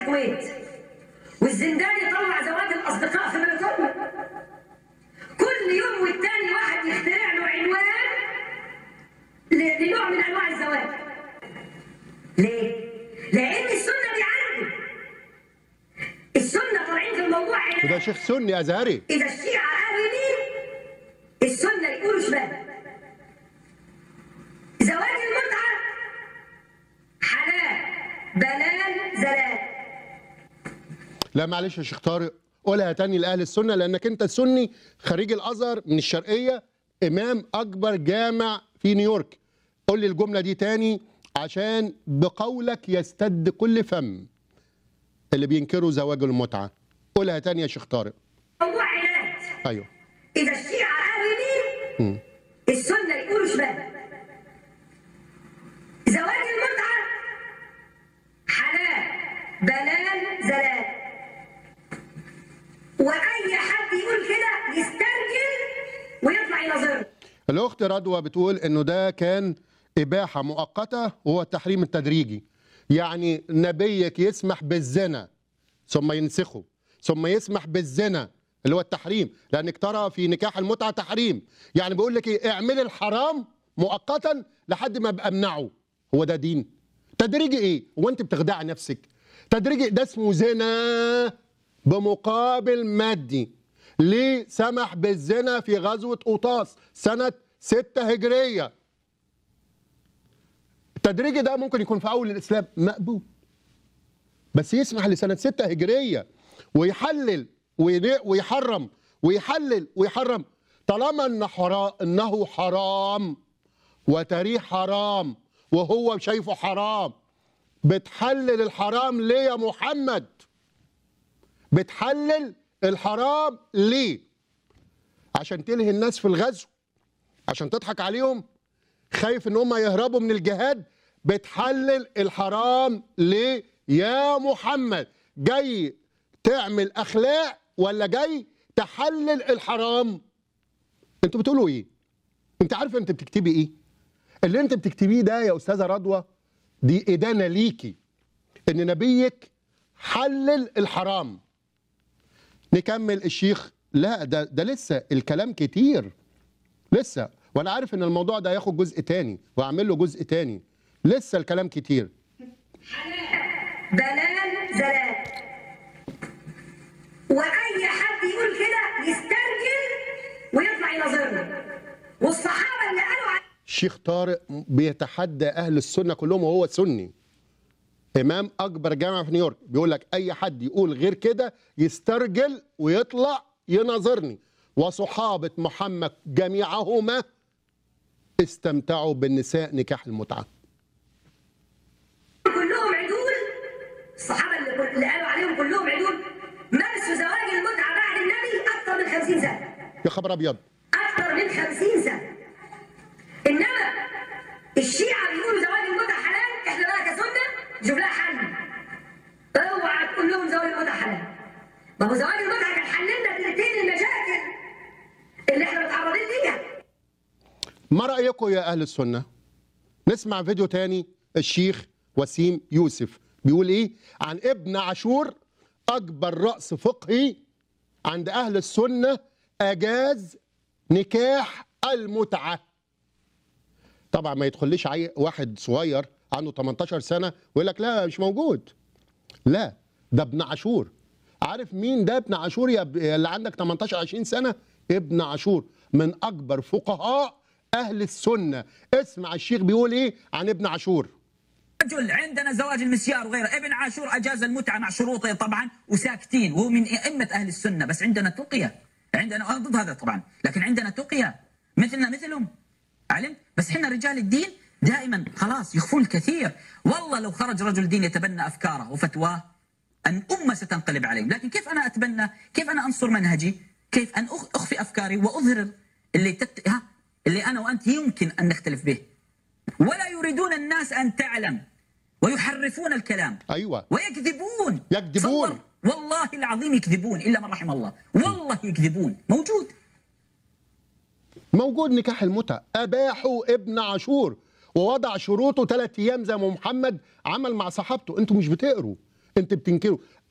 الكويت والزندان يطلع زواج الاصدقاء في بلدهم كل يوم والتاني واحد يخترع له عنوان ل- لنوع من انواع الزواج ليه؟ لان السنه دي عنده السنه طالعين في الموضوع وده علاج شيخ سني ازهري اذا الشيعه قالوا يمين السنه يقولوا شمال زواج المتعه حلال بلال زلال لا معلش يا شيخ طارق قولها تاني لاهل السنه لانك انت سني خريج الازهر من الشرقيه امام اكبر جامع في نيويورك قول لي الجمله دي تاني عشان بقولك يستد كل فم اللي بينكروا زواج المتعه قولها تاني يا شيخ طارق موضوع علاج ايوه اذا الشيعه قالوا يمين مم. السنه يقولوا شمال زواج المتعه حلال بلال زلال واي حد يقول كده يسترجل ويطلع يناظرنا الاخت رضوى بتقول انه ده كان اباحه مؤقته وهو التحريم التدريجي يعني نبيك يسمح بالزنا ثم ينسخه ثم يسمح بالزنا اللي هو التحريم لانك ترى في نكاح المتعه تحريم يعني بيقول لك ايه اعملي الحرام مؤقتا لحد ما ابقى امنعه هو ده دين تدريجي ايه هو انت بتخدعي نفسك تدريجي ده اسمه زنا بمقابل مادي ليه سمح بالزنا في غزوة قوطاس سنة ستة هجرية التدريجي ده ممكن يكون في أول الإسلام مقبول بس يسمح لسنة ستة هجرية ويحلل ويني- ويحرم ويحلل ويحرم طالما إن حرا- إنه حرام وتاريخ حرام وهو شايفه حرام بتحلل الحرام ليه يا محمد بتحلل الحرام ليه عشان تلهي الناس في الغزو عشان تضحك عليهم خايف ان هم يهربوا من الجهاد بتحلل الحرام ليه يا محمد جاي تعمل اخلاق ولا جاي تحلل الحرام انتوا بتقولوا ايه انت عارفه انت بتكتبي ايه اللي انت بتكتبيه ده يا استاذه رضوى دي ادانه ليكي ان نبيك حلل الحرام نكمل الشيخ لا ده ده لسه الكلام كتير لسه وانا عارف ان الموضوع ده هياخد جزء تاني واعمل له جزء تاني لسه الكلام كتير بلال زلال واي حد يقول كده يسترجل ويطلع يناظرنا والصحابه اللي قالوا على الشيخ طارق بيتحدى اهل السنه كلهم وهو سني امام اكبر جامع في نيويورك بيقول لك اي حد يقول غير كده يسترجل ويطلع يناظرني وصحابه محمد جميعهما استمتعوا بالنساء نكاح المتعه كلهم عدول الصحابه اللي, كل- اللي قالوا عليهم كلهم عدول مارسوا زواج المتعه بعد النبي اكثر من 50 سنه يا خبر ابيض اكثر من 50 سنه انما الشيعه بيقولوا زواج المتعه حلال احنا بقى كسنه نشوف لها حل اوعى تقول لهم زواج المتعه حلال ما هو زواج المتعه كان حل لنا تلتين المشاكل اللي احنا متعرضين ليها ما رأيكم يا أهل السنة؟ نسمع فيديو تاني الشيخ وسيم يوسف بيقول إيه؟ عن ابن عاشور أكبر رأس فقهي عند أهل السنة أجاز نكاح المتعة طبعا ما يدخليش عي... واحد صغير عنده 18 سنة ويقول لك لا مش موجود لا ده ابن عاشور عارف مين ده ابن عاشور يا ب- اللي عندك 18 20 سنة ابن عاشور من أكبر فقهاء أهل السنة اسمع الشيخ بيقول إيه عن ابن عاشور رجل عندنا زواج المسيار وغيره ابن عاشور أجاز المتعة مع شروطه طبعا وساكتين وهو من أئمة أهل السنة بس عندنا تقية عندنا أنا ضد هذا طبعا لكن عندنا تقية مثلنا مثلهم علمت بس احنا رجال الدين دائما خلاص يخفون الكثير والله لو خرج رجل دين يتبنى أفكاره وفتواه أن أمة ستنقلب عليهم لكن كيف أنا أتبنى كيف أنا أنصر منهجي كيف أن أخ- أخفي أفكاري وأظهر اللي تت... ها اللي أنا وأنت يمكن أن نختلف به ولا يريدون الناس أن تعلم ويحرفون الكلام أيوة ويكذبون يكذبون. تصور؟ والله العظيم يكذبون إلا من رحم الله والله يكذبون موجود موجود نكاح المتعة أباحوا ابن عاشور ووضع شروطه ثلاث أيام زي ما محمد عمل مع صحابته أنتوا مش بتقروا انت بتنكره